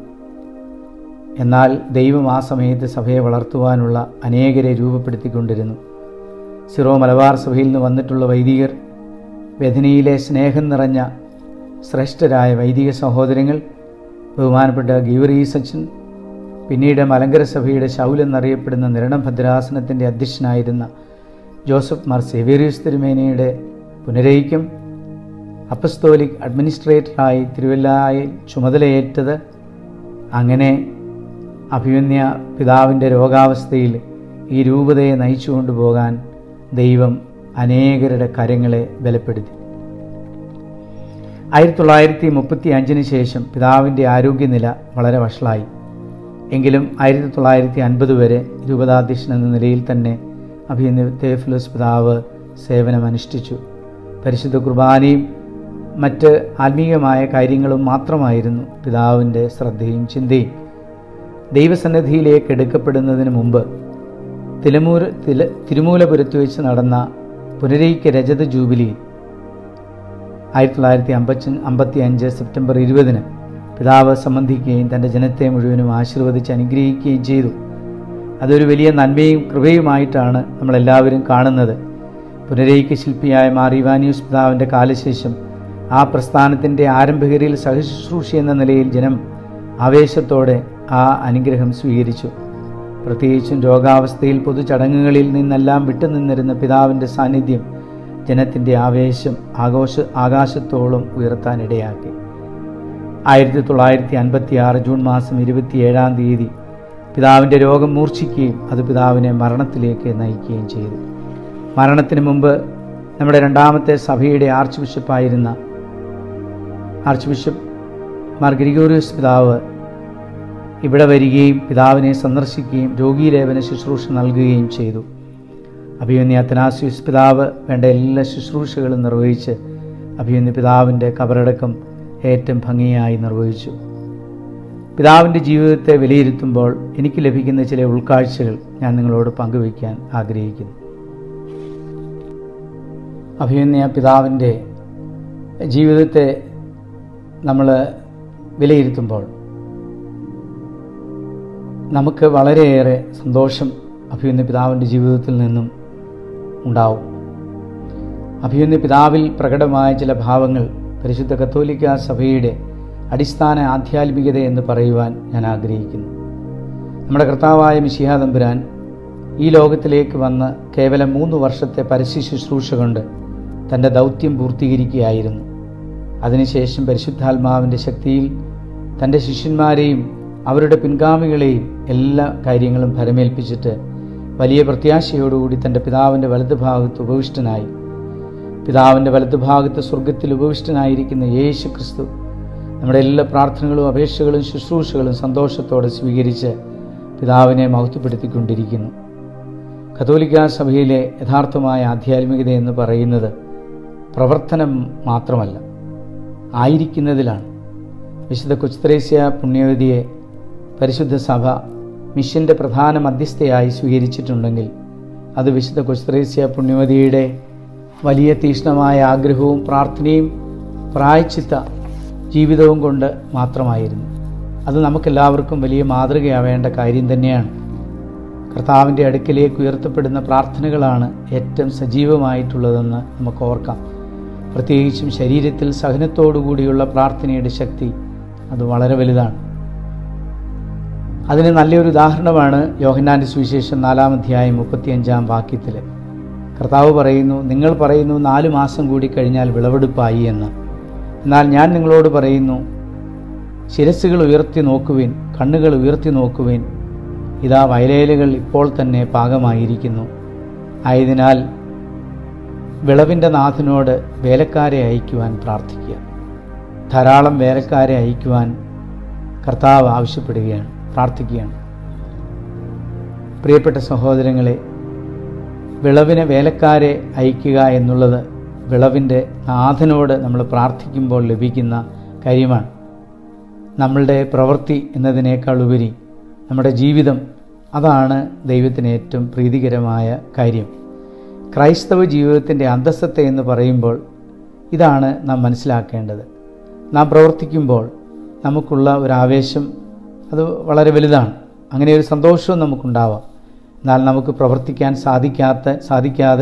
എന്നാൽ ദൈവം ആ സമയത്ത് സഭയെ വളർത്തുവാനുള്ള അനേകരെ രൂപപ്പെടുത്തിക്കൊണ്ടിരുന്നു സിറോ മലബാർ സഭയിൽ നിന്ന് വന്നിട്ടുള്ള വൈദികർ വെഥനിയിലെ സ്നേഹം നിറഞ്ഞ ശ്രേഷ്ഠരായ വൈദിക സഹോദരങ്ങൾ ബഹുമാനപ്പെട്ട ഗീവറീസ് അച്ഛൻ പിന്നീട് മലങ്കര സഭയുടെ ശൗൽ എന്നറിയപ്പെടുന്ന നിരണം ഭദ്രാസനത്തിൻ്റെ അധ്യക്ഷനായിരുന്ന ജോസഫ് മാർ സെവേറിയസ് തിരുമേനയുടെ പുനരയിക്കും അപ്പസ്തോലിക് അഡ്മിനിസ്ട്രേറ്ററായി തിരുവല്ലായിൽ ചുമതലയേറ്റത് അങ്ങനെ അഭിമന്യ പിതാവിൻ്റെ രോഗാവസ്ഥയിൽ ഈ രൂപതയെ നയിച്ചു കൊണ്ടുപോകാൻ ദൈവം അനേകരുടെ കരങ്ങളെ ബലപ്പെടുത്തി ആയിരത്തി തൊള്ളായിരത്തി മുപ്പത്തി അഞ്ചിന് ശേഷം പിതാവിൻ്റെ ആരോഗ്യനില വളരെ വഷളായി എങ്കിലും ആയിരത്തി തൊള്ളായിരത്തി അൻപത് വരെ രൂപതാധ്യക്ഷൻ എന്ന നിലയിൽ തന്നെ അഭിയന്യ തേഫിലോസ് പിതാവ് സേവനമനുഷ്ഠിച്ചു പരിശുദ്ധ കുർബാനയും മറ്റ് ആത്മീയമായ കാര്യങ്ങളും മാത്രമായിരുന്നു പിതാവിൻ്റെ ശ്രദ്ധയും ചിന്തയും ദൈവസന്നിധിയിലേക്ക് എടുക്കപ്പെടുന്നതിന് മുമ്പ് തിലമൂര തില തിരുമൂലപുരത്ത് വെച്ച് നടന്ന പുനരൈക്യ രജത ജൂബിലി ആയിരത്തി തൊള്ളായിരത്തി അമ്പത്തി അമ്പത്തി അഞ്ച് സെപ്റ്റംബർ ഇരുപതിന് പിതാവ് സംബന്ധിക്കുകയും തൻ്റെ ജനത്തെ മുഴുവനും ആശീർവദിച്ച് അനുഗ്രഹിക്കുകയും ചെയ്തു അതൊരു വലിയ നന്മയും കൃപയുമായിട്ടാണ് നമ്മളെല്ലാവരും കാണുന്നത് പുനരൈക്യ ശില്പിയായ മാർ ഇവാനിയൂസ് പിതാവിൻ്റെ കാലശേഷം ആ പ്രസ്ഥാനത്തിൻ്റെ ആരംഭകരിൽ സഹശുശ്രൂഷി എന്ന നിലയിൽ ജനം ആവേശത്തോടെ ആ അനുഗ്രഹം സ്വീകരിച്ചു പ്രത്യേകിച്ചും രോഗാവസ്ഥയിൽ പൊതുചടങ്ങുകളിൽ നിന്നെല്ലാം വിട്ടുനിന്നിരുന്ന പിതാവിൻ്റെ സാന്നിധ്യം ജനത്തിൻ്റെ ആവേശം ആഘോഷ ആകാശത്തോളം ഉയർത്താനിടയാക്കി ആയിരത്തി തൊള്ളായിരത്തി അൻപത്തി ആറ് ജൂൺ മാസം ഇരുപത്തിയേഴാം തീയതി പിതാവിൻ്റെ രോഗം മൂർച്ഛിക്കുകയും അത് പിതാവിനെ മരണത്തിലേക്ക് നയിക്കുകയും ചെയ്തു മരണത്തിന് മുമ്പ് നമ്മുടെ രണ്ടാമത്തെ സഭയുടെ ആർച്ച് ബിഷപ്പായിരുന്ന ആർച്ച് ബിഷപ്പ് മാർ ഗ്രിഗോറിയസ് പിതാവ് ഇവിടെ വരികയും പിതാവിനെ സന്ദർശിക്കുകയും രോഗീലേപന ശുശ്രൂഷ നൽകുകയും ചെയ്തു അഭിമന്യ അത്തനാസ്യൂസ് പിതാവ് വേണ്ട എല്ലാ ശുശ്രൂഷകളും നിർവഹിച്ച് അഭിമന്യ പിതാവിൻ്റെ കബറടക്കം ഏറ്റവും ഭംഗിയായി നിർവഹിച്ചു പിതാവിൻ്റെ ജീവിതത്തെ വിലയിരുത്തുമ്പോൾ എനിക്ക് ലഭിക്കുന്ന ചില ഉൾക്കാഴ്ചകൾ ഞാൻ നിങ്ങളോട് പങ്കുവയ്ക്കാൻ ആഗ്രഹിക്കുന്നു അഭിമന്യ പിതാവിൻ്റെ ജീവിതത്തെ നമ്മൾ വിലയിരുത്തുമ്പോൾ നമുക്ക് വളരെയേറെ സന്തോഷം അഭിമന്യ പിതാവിൻ്റെ ജീവിതത്തിൽ നിന്നും ഉണ്ടാവും അഭിമന്യ പിതാവിൽ പ്രകടമായ ചില ഭാവങ്ങൾ പരിശുദ്ധ കത്തോലിക്ക സഭയുടെ അടിസ്ഥാന ആധ്യാത്മികത എന്ന് പറയുവാൻ ഞാൻ ആഗ്രഹിക്കുന്നു നമ്മുടെ കർത്താവായ മിശിഹാ തമ്പുരാൻ ഈ ലോകത്തിലേക്ക് വന്ന് കേവലം മൂന്ന് വർഷത്തെ പരസ്യ ശുശ്രൂഷ കൊണ്ട് തൻ്റെ ദൗത്യം പൂർത്തീകരിക്കുകയായിരുന്നു അതിനുശേഷം പരിശുദ്ധാത്മാവിൻ്റെ ശക്തിയിൽ തൻ്റെ ശിഷ്യന്മാരെയും അവരുടെ പിൻഗാമികളെയും എല്ലാ കാര്യങ്ങളും ഭരമേൽപ്പിച്ചിട്ട് വലിയ പ്രത്യാശയോടുകൂടി തൻ്റെ പിതാവിൻ്റെ വലതുഭാഗത്ത് ഉപവിഷ്ടനായി പിതാവിൻ്റെ വലതുഭാഗത്ത് സ്വർഗത്തിൽ ഉപവിഷ്ടനായിരിക്കുന്ന യേശു ക്രിസ്തു നമ്മുടെ എല്ലാ പ്രാർത്ഥനകളും അപേക്ഷകളും ശുശ്രൂഷകളും സന്തോഷത്തോടെ സ്വീകരിച്ച് പിതാവിനെ മഹത്വപ്പെടുത്തിക്കൊണ്ടിരിക്കുന്നു കത്തോലിക്ക സഭയിലെ യഥാർത്ഥമായ ആധ്യാത്മികത എന്ന് പറയുന്നത് പ്രവർത്തനം മാത്രമല്ല ആയിരിക്കുന്നതിലാണ് വിശുദ്ധ കൊച്ചുത്രേസ്യ പുണ്യവതിയെ പരിശുദ്ധ സഭ മിഷൻ്റെ പ്രധാന മധ്യസ്ഥയായി സ്വീകരിച്ചിട്ടുണ്ടെങ്കിൽ അത് വിശുദ്ധ കൊച്ചുത്രേസ്യ പുണ്യവതിയുടെ വലിയ തീക്ഷ്ണമായ ആഗ്രഹവും പ്രാർത്ഥനയും പ്രായച്ചിത്ത ജീവിതവും കൊണ്ട് മാത്രമായിരുന്നു അത് നമുക്കെല്ലാവർക്കും വലിയ മാതൃകയാവേണ്ട കാര്യം തന്നെയാണ് കർത്താവിൻ്റെ അടുക്കിലേക്ക് ഉയർത്തപ്പെടുന്ന പ്രാർത്ഥനകളാണ് ഏറ്റവും സജീവമായിട്ടുള്ളതെന്ന് നമുക്ക് ഓർക്കാം പ്രത്യേകിച്ചും ശരീരത്തിൽ സഹനത്തോടുകൂടിയുള്ള പ്രാർത്ഥനയുടെ ശക്തി അത് വളരെ വലുതാണ് അതിന് നല്ലൊരു ഉദാഹരണമാണ് യോഹന്നാൻ്റെ സുവിശേഷം നാലാം അധ്യായം മുപ്പത്തിയഞ്ചാം വാക്യത്തിൽ കർത്താവ് പറയുന്നു നിങ്ങൾ പറയുന്നു നാല് മാസം കൂടി കഴിഞ്ഞാൽ വിളവെടുപ്പായി എന്ന് എന്നാൽ ഞാൻ നിങ്ങളോട് പറയുന്നു ശിരസ്സുകൾ ഉയർത്തി നോക്കുവിൻ കണ്ണുകൾ ഉയർത്തി നോക്കുവിൻ ഇതാ വയലേലുകൾ ഇപ്പോൾ തന്നെ പാകമായിരിക്കുന്നു ആയതിനാൽ വിളവിൻ്റെ നാഥനോട് വേലക്കാരെ അയക്കുവാൻ പ്രാർത്ഥിക്കുക ധാരാളം വേലക്കാരെ അയക്കുവാൻ കർത്താവ് ആവശ്യപ്പെടുകയാണ് പ്രാർത്ഥിക്കുകയാണ് പ്രിയപ്പെട്ട സഹോദരങ്ങളെ വിളവിന് വേലക്കാരെ അയക്കുക എന്നുള്ളത് വിളവിൻ്റെ നാഥനോട് നമ്മൾ പ്രാർത്ഥിക്കുമ്പോൾ ലഭിക്കുന്ന കാര്യമാണ് നമ്മളുടെ പ്രവൃത്തി എന്നതിനേക്കാൾ ഉപരി നമ്മുടെ ജീവിതം അതാണ് ദൈവത്തിന് ഏറ്റവും പ്രീതികരമായ കാര്യം ക്രൈസ്തവ ജീവിതത്തിൻ്റെ അന്തസ്സത്തെ എന്ന് പറയുമ്പോൾ ഇതാണ് നാം മനസ്സിലാക്കേണ്ടത് നാം പ്രവർത്തിക്കുമ്പോൾ നമുക്കുള്ള ഒരു ആവേശം അത് വളരെ വലുതാണ് അങ്ങനെ ഒരു സന്തോഷവും നമുക്കുണ്ടാവാം എന്നാൽ നമുക്ക് പ്രവർത്തിക്കാൻ സാധിക്കാത്ത സാധിക്കാതെ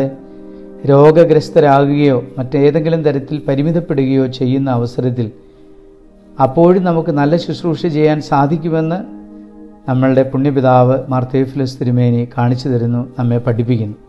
രോഗഗ്രസ്തരാകുകയോ മറ്റേതെങ്കിലും തരത്തിൽ പരിമിതപ്പെടുകയോ ചെയ്യുന്ന അവസരത്തിൽ അപ്പോഴും നമുക്ക് നല്ല ശുശ്രൂഷ ചെയ്യാൻ സാധിക്കുമെന്ന് നമ്മളുടെ പുണ്യപിതാവ് മാർത്തേഫിലസ് തിരുമേനി കാണിച്ചു തരുന്നു നമ്മെ പഠിപ്പിക്കുന്നു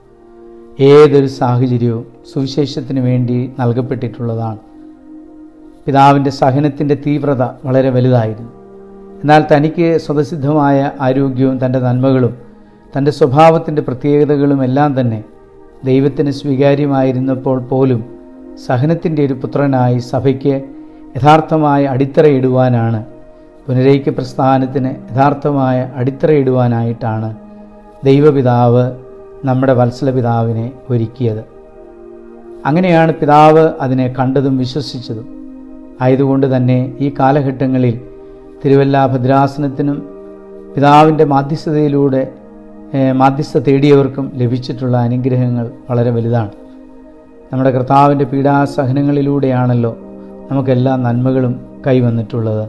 ഏതൊരു സാഹചര്യവും സുവിശേഷത്തിന് വേണ്ടി നൽകപ്പെട്ടിട്ടുള്ളതാണ് പിതാവിൻ്റെ സഹനത്തിൻ്റെ തീവ്രത വളരെ വലുതായിരുന്നു എന്നാൽ തനിക്ക് സ്വതസിദ്ധമായ ആരോഗ്യവും തൻ്റെ നന്മകളും തൻ്റെ സ്വഭാവത്തിൻ്റെ പ്രത്യേകതകളും എല്ലാം തന്നെ ദൈവത്തിന് സ്വീകാര്യമായിരുന്നപ്പോൾ പോലും സഹനത്തിൻ്റെ ഒരു പുത്രനായി സഭയ്ക്ക് യഥാർത്ഥമായ അടിത്തറയിടുവാനാണ് പുനരൈക്യ പ്രസ്ഥാനത്തിന് യഥാർത്ഥമായ അടിത്തറയിടുവാനായിട്ടാണ് ദൈവപിതാവ് നമ്മുടെ വത്സല പിതാവിനെ ഒരുക്കിയത് അങ്ങനെയാണ് പിതാവ് അതിനെ കണ്ടതും വിശ്വസിച്ചതും ആയതുകൊണ്ട് തന്നെ ഈ കാലഘട്ടങ്ങളിൽ തിരുവല്ല ഭദ്രാസനത്തിനും പിതാവിൻ്റെ മാധ്യസ്ഥതയിലൂടെ ഏഹ്, മാധ്യസ്ഥ തേടിയവർക്കും ലഭിച്ചിട്ടുള്ള അനുഗ്രഹങ്ങൾ വളരെ വലുതാണ് നമ്മുടെ കർത്താവിൻ്റെ പീഡാസഹനങ്ങളിലൂടെയാണല്ലോ നമുക്കെല്ലാ നന്മകളും കൈവന്നിട്ടുള്ളത്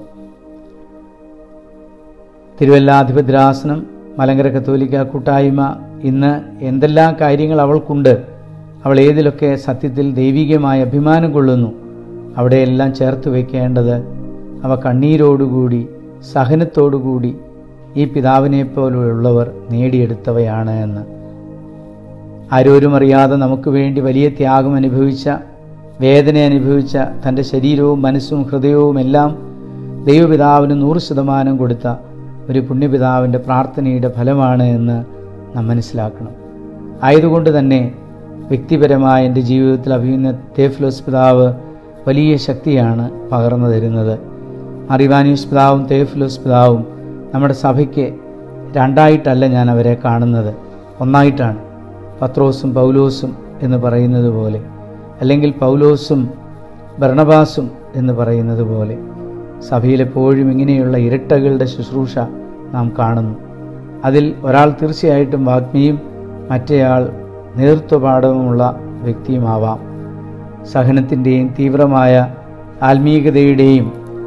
തിരുവല്ലാധിപദ്രാസനം മലങ്കര കത്തോലിക്ക കൂട്ടായ്മ ഇന്ന് എന്തെല്ലാം കാര്യങ്ങൾ അവൾക്കുണ്ട് അവൾ ഏതിലൊക്കെ സത്യത്തിൽ ദൈവികമായ അഭിമാനം കൊള്ളുന്നു അവിടെയെല്ലാം ചേർത്ത് വയ്ക്കേണ്ടത് അവ കണ്ണീരോടുകൂടി സഹനത്തോടുകൂടി ഈ പിതാവിനെ പോലുള്ളവർ നേടിയെടുത്തവയാണ് എന്ന് ആരോരും അറിയാതെ നമുക്ക് വേണ്ടി വലിയ ത്യാഗം അനുഭവിച്ച വേദന അനുഭവിച്ച തൻ്റെ ശരീരവും മനസ്സും ഹൃദയവും എല്ലാം ദൈവപിതാവിന് നൂറ് ശതമാനം കൊടുത്ത ഒരു പുണ്യപിതാവിൻ്റെ പ്രാർത്ഥനയുടെ ഫലമാണ് എന്ന് നാം മനസ്സിലാക്കണം ആയതുകൊണ്ട് തന്നെ വ്യക്തിപരമായ എൻ്റെ ജീവിതത്തിൽ അഭിയുന്ന തേഫ്ലോസ് പിതാവ് വലിയ ശക്തിയാണ് പകർന്നു തരുന്നത് അറിവാനീസ് പിതാവും തേഫ്ലോസ് പിതാവും നമ്മുടെ സഭയ്ക്ക് രണ്ടായിട്ടല്ല ഞാൻ അവരെ കാണുന്നത് ഒന്നായിട്ടാണ് പത്രോസും പൗലോസും എന്ന് പറയുന്നത് പോലെ അല്ലെങ്കിൽ പൗലോസും ഭരണബാസും എന്ന് പറയുന്നത് പോലെ സഭയിലെപ്പോഴും ഇങ്ങനെയുള്ള ഇരട്ടകളുടെ ശുശ്രൂഷ നാം കാണുന്നു അതിൽ ഒരാൾ തീർച്ചയായിട്ടും വാഗ്മിയും മറ്റേയാൾ നേതൃത്വപാഠവുമുള്ള വ്യക്തിയുമാവാം സഹനത്തിൻ്റെയും തീവ്രമായ ആത്മീയതയുടെയും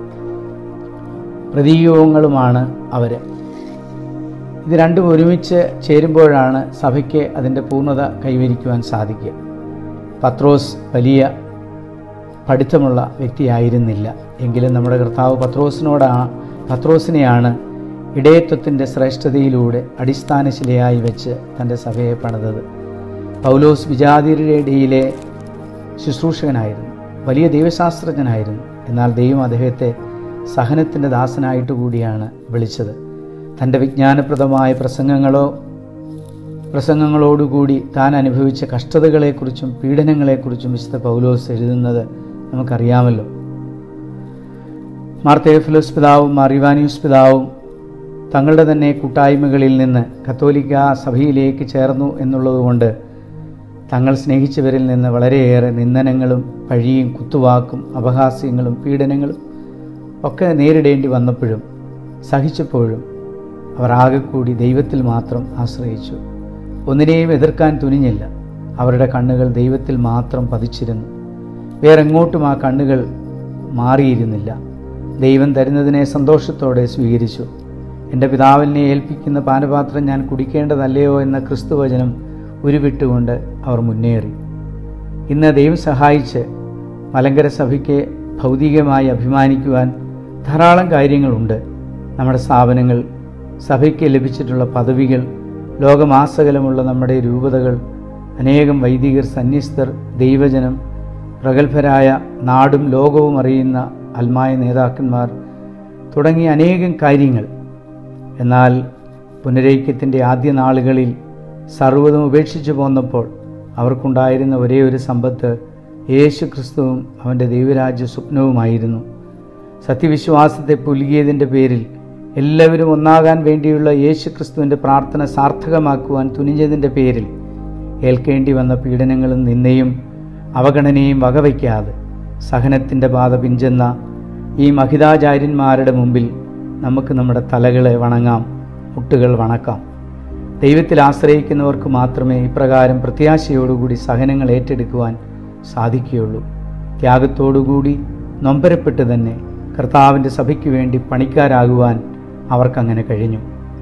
പ്രതീകങ്ങളുമാണ് അവർ ഇത് രണ്ടും ഒരുമിച്ച് ചേരുമ്പോഴാണ് സഭയ്ക്ക് അതിൻ്റെ പൂർണ്ണത കൈവരിക്കുവാൻ സാധിക്കുക പത്രോസ് വലിയ പഠിത്തമുള്ള വ്യക്തിയായിരുന്നില്ല എങ്കിലും നമ്മുടെ കർത്താവ് പത്രോസിനോടാ പത്രോസിനെയാണ് ഇടയത്വത്തിൻ്റെ ശ്രേഷ്ഠതയിലൂടെ അടിസ്ഥാനശിലയായി വെച്ച് തൻ്റെ സഭയെ പണിതത് പൗലോസ് വിജാതിരുടെ ഇടയിലെ ശുശ്രൂഷകനായിരുന്നു വലിയ ദൈവശാസ്ത്രജ്ഞനായിരുന്നു എന്നാൽ ദൈവം അദ്ദേഹത്തെ സഹനത്തിൻ്റെ ദാസനായിട്ട് കൂടിയാണ് വിളിച്ചത് തൻ്റെ വിജ്ഞാനപ്രദമായ പ്രസംഗങ്ങളോ പ്രസംഗങ്ങളോടുകൂടി താൻ അനുഭവിച്ച കഷ്ടതകളെക്കുറിച്ചും പീഡനങ്ങളെക്കുറിച്ചും വിശുദ്ധ പൗലോസ് എഴുതുന്നത് നമുക്കറിയാമല്ലോ മാർ തേഫിലോസ് പിതാവും മാർ ഇവാനിയൂസ് പിതാവും തങ്ങളുടെ തന്നെ കൂട്ടായ്മകളിൽ നിന്ന് കത്തോലിക്ക സഭയിലേക്ക് ചേർന്നു എന്നുള്ളതുകൊണ്ട് തങ്ങൾ സ്നേഹിച്ചവരിൽ നിന്ന് വളരെയേറെ നിന്ദനങ്ങളും പഴിയും കുത്തുവാക്കും അപഹാസ്യങ്ങളും പീഡനങ്ങളും ഒക്കെ നേരിടേണ്ടി വന്നപ്പോഴും സഹിച്ചപ്പോഴും അവർ ആകെക്കൂടി ദൈവത്തിൽ മാത്രം ആശ്രയിച്ചു ഒന്നിനെയും എതിർക്കാൻ തുനിഞ്ഞില്ല അവരുടെ കണ്ണുകൾ ദൈവത്തിൽ മാത്രം പതിച്ചിരുന്നു വേറെങ്ങോട്ടും ആ കണ്ണുകൾ മാറിയിരുന്നില്ല ദൈവം തരുന്നതിനെ സന്തോഷത്തോടെ സ്വീകരിച്ചു എൻ്റെ പിതാവിനെ ഏൽപ്പിക്കുന്ന പാനപാത്രം ഞാൻ കുടിക്കേണ്ടതല്ലയോ എന്ന ക്രിസ്തുവചനം ഉരുവിട്ടുകൊണ്ട് അവർ മുന്നേറി ഇന്ന് ദൈവം സഹായിച്ച് മലങ്കര സഭയ്ക്ക് ഭൗതികമായി അഭിമാനിക്കുവാൻ ധാരാളം കാര്യങ്ങളുണ്ട് നമ്മുടെ സ്ഥാപനങ്ങൾ സഭയ്ക്ക് ലഭിച്ചിട്ടുള്ള പദവികൾ ലോകമാസകലമുള്ള നമ്മുടെ രൂപതകൾ അനേകം വൈദികർ സന്യസ്തർ ദൈവജനം പ്രഗത്ഭരായ നാടും ലോകവും അറിയുന്ന അൽമായ നേതാക്കന്മാർ തുടങ്ങിയ അനേകം കാര്യങ്ങൾ എന്നാൽ പുനരൈക്യത്തിൻ്റെ ആദ്യ നാളുകളിൽ സർവ്വതും ഉപേക്ഷിച്ചു പോന്നപ്പോൾ അവർക്കുണ്ടായിരുന്ന ഒരേ ഒരു സമ്പത്ത് യേശു ക്രിസ്തുവും അവൻ്റെ ദൈവരാജ്യ സ്വപ്നവുമായിരുന്നു സത്യവിശ്വാസത്തെ പുലുകിയതിൻ്റെ പേരിൽ എല്ലാവരും ഒന്നാകാൻ വേണ്ടിയുള്ള യേശു ക്രിസ്തുവിൻ്റെ പ്രാർത്ഥന സാർത്ഥകമാക്കുവാൻ തുനിഞ്ഞതിൻ്റെ പേരിൽ ഏൽക്കേണ്ടി വന്ന പീഡനങ്ങളും നിന്നയും അവഗണനയും വകവയ്ക്കാതെ സഹനത്തിൻ്റെ പാത പിഞ്ചെന്ന ഈ മഹിതാചാര്യന്മാരുടെ മുമ്പിൽ നമുക്ക് നമ്മുടെ തലകളെ വണങ്ങാം മുട്ടുകൾ വണക്കാം ദൈവത്തിൽ ആശ്രയിക്കുന്നവർക്ക് മാത്രമേ ഇപ്രകാരം പ്രത്യാശയോടുകൂടി സഹനങ്ങൾ ഏറ്റെടുക്കുവാൻ സാധിക്കുകയുള്ളൂ ത്യാഗത്തോടുകൂടി നൊമ്പരപ്പെട്ട് തന്നെ കർത്താവിൻ്റെ സഭയ്ക്ക് വേണ്ടി പണിക്കാരാകുവാൻ അവർക്കങ്ങനെ കഴിഞ്ഞു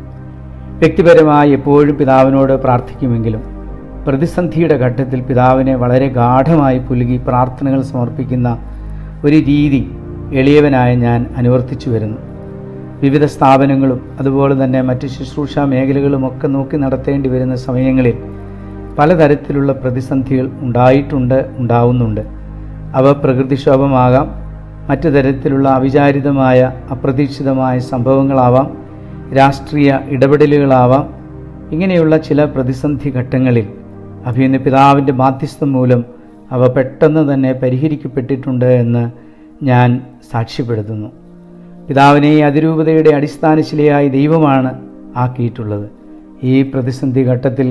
വ്യക്തിപരമായി എപ്പോഴും പിതാവിനോട് പ്രാർത്ഥിക്കുമെങ്കിലും പ്രതിസന്ധിയുടെ ഘട്ടത്തിൽ പിതാവിനെ വളരെ ഗാഠമായി പുലുകി പ്രാർത്ഥനകൾ സമർപ്പിക്കുന്ന ഒരു രീതി എളിയവനായ ഞാൻ അനുവർത്തിച്ചു വരുന്നു വിവിധ സ്ഥാപനങ്ങളും അതുപോലെ തന്നെ മറ്റ് ശുശ്രൂഷ മേഖലകളും ഒക്കെ നോക്കി നടത്തേണ്ടി വരുന്ന സമയങ്ങളിൽ പലതരത്തിലുള്ള പ്രതിസന്ധികൾ ഉണ്ടായിട്ടുണ്ട് ഉണ്ടാവുന്നുണ്ട് അവ പ്രകൃതിക്ഷോഭമാകാം മറ്റു തരത്തിലുള്ള അവിചാരിതമായ അപ്രതീക്ഷിതമായ സംഭവങ്ങളാവാം രാഷ്ട്രീയ ഇടപെടലുകളാവാം ഇങ്ങനെയുള്ള ചില പ്രതിസന്ധി ഘട്ടങ്ങളിൽ അഭിയുന്ന പിതാവിൻ്റെ മാധ്യസ്ഥം മൂലം അവ പെട്ടെന്ന് തന്നെ പരിഹരിക്കപ്പെട്ടിട്ടുണ്ട് എന്ന് ഞാൻ സാക്ഷ്യപ്പെടുത്തുന്നു പിതാവിനെ ഈ അതിരൂപതയുടെ അടിസ്ഥാനശിലയായി ദൈവമാണ് ആക്കിയിട്ടുള്ളത് ഈ പ്രതിസന്ധി ഘട്ടത്തിൽ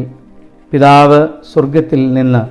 പിതാവ് സ്വർഗത്തിൽ നിന്ന്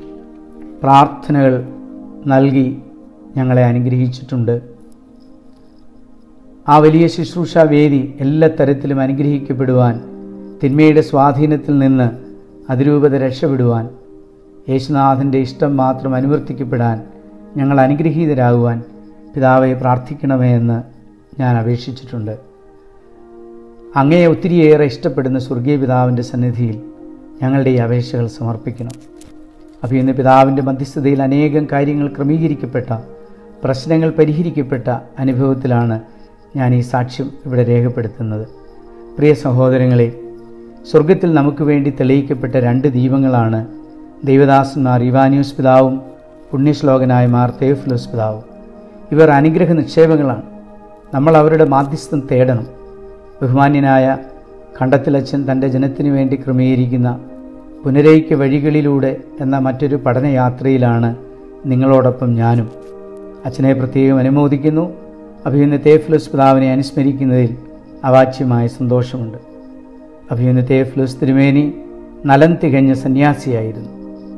പ്രാർത്ഥനകൾ നൽകി ഞങ്ങളെ അനുഗ്രഹിച്ചിട്ടുണ്ട് ആ വലിയ ശുശ്രൂഷ വേദി എല്ലാ തരത്തിലും അനുഗ്രഹിക്കപ്പെടുവാൻ തിന്മയുടെ സ്വാധീനത്തിൽ നിന്ന് അതിരൂപത രക്ഷപ്പെടുവാൻ യേശുനാഥൻ്റെ ഇഷ്ടം മാത്രം അനുവർത്തിക്കപ്പെടാൻ ഞങ്ങൾ അനുഗ്രഹീതരാകുവാൻ പിതാവെ പ്രാർത്ഥിക്കണമേ എന്ന് ഞാൻ അപേക്ഷിച്ചിട്ടുണ്ട് അങ്ങയെ ഒത്തിരിയേറെ ഇഷ്ടപ്പെടുന്ന സ്വർഗീയ പിതാവിൻ്റെ സന്നിധിയിൽ ഞങ്ങളുടെ ഈ അപേക്ഷകൾ സമർപ്പിക്കണം അപ്പോൾ ഇന്ന് പിതാവിൻ്റെ മധ്യസ്ഥതയിൽ അനേകം കാര്യങ്ങൾ ക്രമീകരിക്കപ്പെട്ട പ്രശ്നങ്ങൾ പരിഹരിക്കപ്പെട്ട അനുഭവത്തിലാണ് ഞാൻ ഈ സാക്ഷ്യം ഇവിടെ രേഖപ്പെടുത്തുന്നത് പ്രിയ സഹോദരങ്ങളെ സ്വർഗത്തിൽ നമുക്ക് വേണ്ടി തെളിയിക്കപ്പെട്ട രണ്ട് ദീപങ്ങളാണ് ദൈവദാസന്മാർ ഇവാനിയൂസ് പിതാവും പുണ്യശ്ലോകനായ മാർ തേഫ്ലോസ് പിതാവും ഇവർ അനുഗ്രഹ നിക്ഷേപങ്ങളാണ് നമ്മൾ അവരുടെ മാധ്യസ്ഥം തേടണം ബഹുമാന്യനായ കണ്ടത്തിലച്ചൻ തൻ്റെ ജനത്തിനു വേണ്ടി ക്രമീകരിക്കുന്ന പുനരൈക്യ വഴികളിലൂടെ എന്ന മറ്റൊരു പഠനയാത്രയിലാണ് നിങ്ങളോടൊപ്പം ഞാനും അച്ഛനെ പ്രത്യേകം അനുമോദിക്കുന്നു അഭിയുന്ന തേഫ്ലസ് പിതാവിനെ അനുസ്മരിക്കുന്നതിൽ അവാച്യമായ സന്തോഷമുണ്ട് അഭിയുന്ന തേഫ്ലസ് തിരുമേനി നലം തികഞ്ഞ സന്യാസിയായിരുന്നു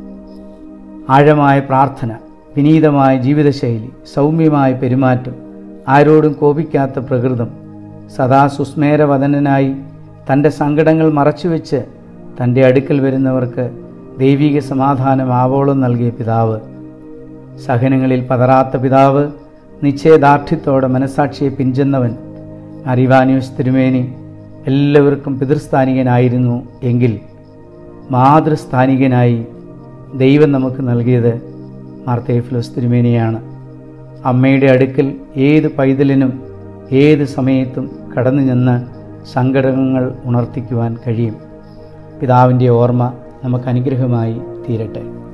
ആഴമായ പ്രാർത്ഥന വിനീതമായ ജീവിതശൈലി സൗമ്യമായ പെരുമാറ്റം ആരോടും കോപിക്കാത്ത പ്രകൃതം സദാ സുസ്മേരവദനായി തൻ്റെ സങ്കടങ്ങൾ മറച്ചുവെച്ച് തൻ്റെ അടുക്കൽ വരുന്നവർക്ക് ദൈവിക സമാധാനം ആവോളം നൽകിയ പിതാവ് സഹനങ്ങളിൽ പതറാത്ത പിതാവ് നിശ്ചയദാർഢ്യത്തോടെ മനസാക്ഷിയെ പിഞ്ചെന്നവൻ അറിവാന്യൂസ് തിരുമേനി എല്ലാവർക്കും പിതൃസ്ഥാനികനായിരുന്നു എങ്കിൽ മാതൃസ്ഥാനികനായി ദൈവം നമുക്ക് നൽകിയത് മാർത്തേഫിലോസ് തിരുമേനിയാണ് അമ്മയുടെ അടുക്കൽ ഏത് പൈതലിനും ഏത് സമയത്തും കടന്നു ചെന്ന് സങ്കടങ്ങൾ ഉണർത്തിക്കുവാൻ കഴിയും പിതാവിൻ്റെ ഓർമ്മ നമുക്ക് അനുഗ്രഹമായി തീരട്ടെ